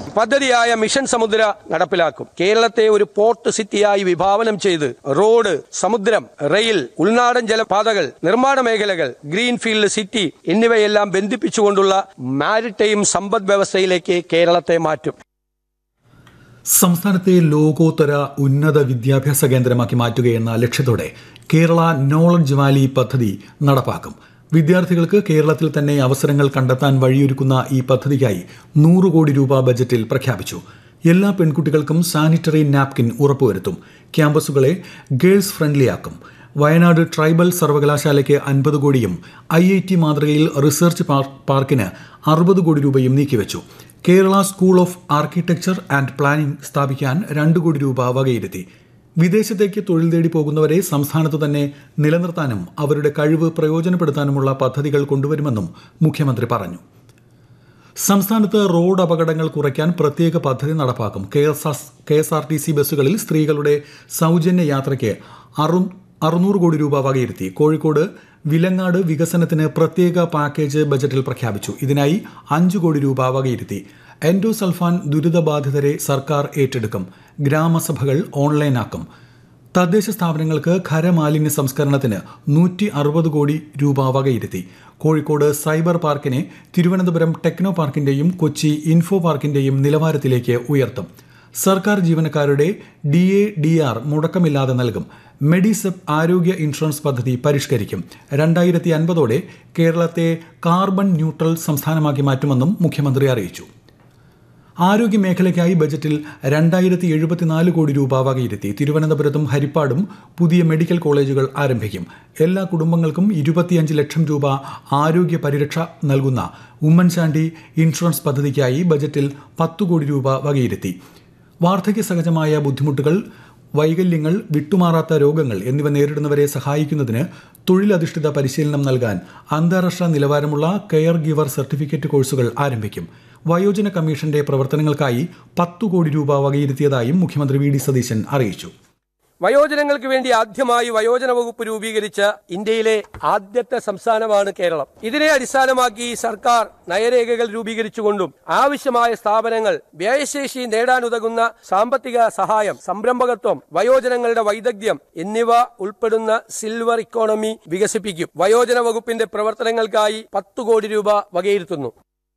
പദ്ധതിയായ മിഷൻ സമുദ്ര നടപ്പിലാക്കും കേരളത്തെ ഒരു പോർട്ട് സിറ്റിയായി വിഭാവനം ചെയ്ത് റോഡ് സമുദ്രം റെയിൽ ഉൾനാടൻ ജലപാതകൾ നിർമ്മാണ മേഖലകൾ ഗ്രീൻഫീൽഡ് സിറ്റി എന്നിവയെല്ലാം ബന്ധിപ്പിച്ചുകൊണ്ടുള്ള മാരിടൈം സമ്പദ് വ്യവസ്ഥയിലേക്ക് കേരളത്തെ മാറ്റും സംസ്ഥാനത്തെ ലോകോത്തര ഉന്നത വിദ്യാഭ്യാസ കേന്ദ്രമാക്കി മാറ്റുകയെന്ന ലക്ഷ്യത്തോടെ കേരള നോളജ് വാലി പദ്ധതി നടപ്പാക്കും വിദ്യാർത്ഥികൾക്ക് കേരളത്തിൽ തന്നെ അവസരങ്ങൾ കണ്ടെത്താൻ വഴിയൊരുക്കുന്ന ഈ പദ്ധതിക്കായി നൂറ് കോടി രൂപ ബജറ്റിൽ പ്രഖ്യാപിച്ചു എല്ലാ പെൺകുട്ടികൾക്കും സാനിറ്ററി നാപ്കിൻ ഉറപ്പുവരുത്തും ക്യാമ്പസുകളെ ഗേൾസ് ഫ്രണ്ട്ലിയാക്കും വയനാട് ട്രൈബൽ സർവകലാശാലയ്ക്ക് അൻപത് കോടിയും ഐ ഐ ടി മാതൃകയിൽ റിസർച്ച് പാർക്കിന് അറുപത് കോടി രൂപയും നീക്കിവെച്ചു Kerala school of architecture and planning സ്ഥാപിക്കാൻ രണ്ട് കോടി രൂപ വകയിരുത്തി വിദേശത്തേക്ക് തൊഴിൽ തേടി പോകുന്നവരെ സംസ്ഥാനത്ത് തന്നെ നിലനിർത്താനും അവരുടെ കഴിവ് പ്രയോജനപ്പെടുത്താനുമുള്ള പദ്ധതികൾ കൊണ്ടുവരുമെന്നും മുഖ്യമന്ത്രി പറഞ്ഞു സംസ്ഥാനത്ത് റോഡ് അപകടങ്ങൾ കുറയ്ക്കാൻ പ്രത്യേക പദ്ധതി നടപ്പാക്കും K S R T C ബസ്സുകളിൽ സ്ത്രീകളുടെ സൗജന്യ യാത്രയ്ക്ക് അറു അറുന്നൂറ് കോടി രൂപ വകയിരുത്തി കോഴിക്കോട് വിലങ്ങാട് വികസനത്തിന് പ്രത്യേക പാക്കേജ് ബജറ്റിൽ പ്രഖ്യാപിച്ചു ഇതിനായി അഞ്ചു കോടി രൂപ വകയിരുത്തി എൻഡോസൾഫാൻ ദുരിതബാധിതരെ സർക്കാർ ഏറ്റെടുക്കും ഗ്രാമസഭകൾ ഓൺലൈനാക്കും തദ്ദേശ സ്ഥാപനങ്ങൾക്ക് ഖരമാലിന്യ സംസ്കരണത്തിന് നൂറ്റി അറുപത് കോടി രൂപ വകയിരുത്തി കോഴിക്കോട് സൈബർ പാർക്കിനെ തിരുവനന്തപുരം ടെക്നോ പാർക്കിന്റെയും കൊച്ചി ഇൻഫോ പാർക്കിന്റെയും നിലവാരത്തിലേക്ക് ഉയർത്തും സർക്കാർ ജീവനക്കാരുടെ ഡി എ ഡി ആർ മുടക്കമില്ലാതെ നൽകും മെഡിസെപ് ആരോഗ്യ ഇൻഷുറൻസ് പദ്ധതി പരിഷ്കരിക്കും രണ്ടായിരത്തി അൻപതോടെ കേരളത്തെ കാർബൺ ന്യൂട്രൽ സംസ്ഥാനമാക്കി മാറ്റുമെന്നും മുഖ്യമന്ത്രി അറിയിച്ചു ആരോഗ്യ മേഖലയ്ക്കായി ബജറ്റിൽ രണ്ടായിരത്തി എഴുപത്തിനാല് കോടി രൂപ വകയിരുത്തി തിരുവനന്തപുരത്തും ഹരിപ്പാടും പുതിയ മെഡിക്കൽ കോളേജുകൾ ആരംഭിക്കും എല്ലാ കുടുംബങ്ങൾക്കും ഇരുപത്തിയഞ്ച് ലക്ഷം രൂപ ആരോഗ്യ പരിരക്ഷ നൽകുന്ന ഉമ്മൻചാണ്ടി ഇൻഷുറൻസ് പദ്ധതിക്കായി ബജറ്റിൽ പത്തു കോടി രൂപ വകയിരുത്തി വാർദ്ധക്യ സഹജമായ ബുദ്ധിമുട്ടുകൾ വൈകല്യങ്ങൾ വിട്ടുമാറാത്ത രോഗങ്ങൾ എന്നിവ നേരിടുന്നവരെ സഹായിക്കുന്നതിന് തൊഴിലധിഷ്ഠിത പരിശീലനം നൽകാൻ അന്താരാഷ്ട്ര നിലവാരമുള്ള കെയർ ഗിവർ സർട്ടിഫിക്കറ്റ് കോഴ്സുകൾ ആരംഭിക്കും വയോജന കമ്മീഷന്റെ പ്രവർത്തനങ്ങൾക്കായി പത്തു കോടി രൂപ വകയിരുത്തിയതായും മുഖ്യമന്ത്രി വി ഡി സതീശൻ അറിയിച്ചു വയോജനങ്ങൾക്ക് വേണ്ടി ആദ്യമായി വയോജന വകുപ്പ് രൂപീകരിച്ച ഇന്ത്യയിലെ ആദ്യത്തെ സംസ്ഥാനമാണ് കേരളം ഇതിനെ അടിസ്ഥാനമാക്കി സർക്കാർ നയരേഖകൾ രൂപീകരിച്ചുകൊണ്ടും ആവശ്യമായ സ്ഥാപനങ്ങൾ വ്യയശേഷി നേടാനുതകുന്ന സാമ്പത്തിക സഹായം സംരംഭകത്വം വയോജനങ്ങളുടെ വൈദഗ്ധ്യം എന്നിവ ഉൾപ്പെടുന്ന സിൽവർ ഇക്കോണമി വികസിപ്പിക്കും വയോജന വകുപ്പിന്റെ പ്രവർത്തനങ്ങൾക്കായി പത്തു കോടി രൂപ വകയിരുത്തുന്നു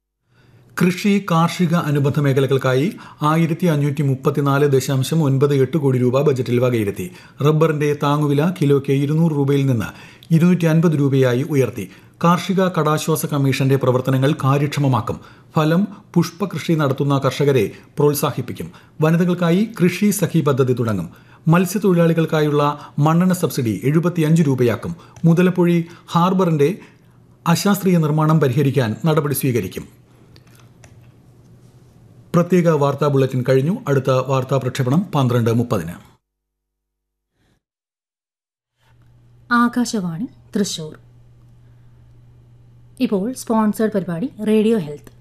കൃഷി കാർഷിക അനുബന്ധ മേഖലകൾക്കായി ആയിരത്തി അഞ്ഞൂറ്റി മുപ്പത്തിനാല് ദശാംശം ഒൻപത് എട്ട് കോടി രൂപ ബജറ്റിൽ വകയിരുത്തി റബ്ബറിന്റെ താങ്ങുവില കിലോയ്ക്ക് ഇരുന്നൂറ് രൂപയിൽ നിന്ന് ഇരുന്നൂറ്റി അൻപത് രൂപയായി ഉയർത്തി കാർഷിക കടാശ്വാസ കമ്മീഷന്റെ പ്രവർത്തനങ്ങൾ കാര്യക്ഷമമാക്കും ഫലം പുഷ്പകൃഷി നടത്തുന്ന കർഷകരെ പ്രോത്സാഹിപ്പിക്കും വനിതകൾക്കായി കൃഷി സഖി പദ്ധതി തുടങ്ങും മത്സ്യത്തൊഴിലാളികൾക്കായുള്ള മണ്ണെണ്ണ സബ്സിഡി എഴുപത്തിയഞ്ച് രൂപയാക്കും മുതലപ്പൊഴി ഹാർബറിന്റെ അശാസ്ത്രീയ നിർമ്മാണം പരിഹരിക്കാൻ നടപടി സ്വീകരിക്കും പ്രത്യേക വാർത്താ ബുള്ളറ്റിൻ കഴിഞ്ഞു അടുത്ത വാർത്താ പ്രക്ഷേപണം പന്ത്രണ്ട് മുപ്പതിന് ആകാശവാണി തൃശൂർ ഇപ്പോൾ സ്പോൺസേഡ് പരിപാടി റേഡിയോ ഹെൽത്ത്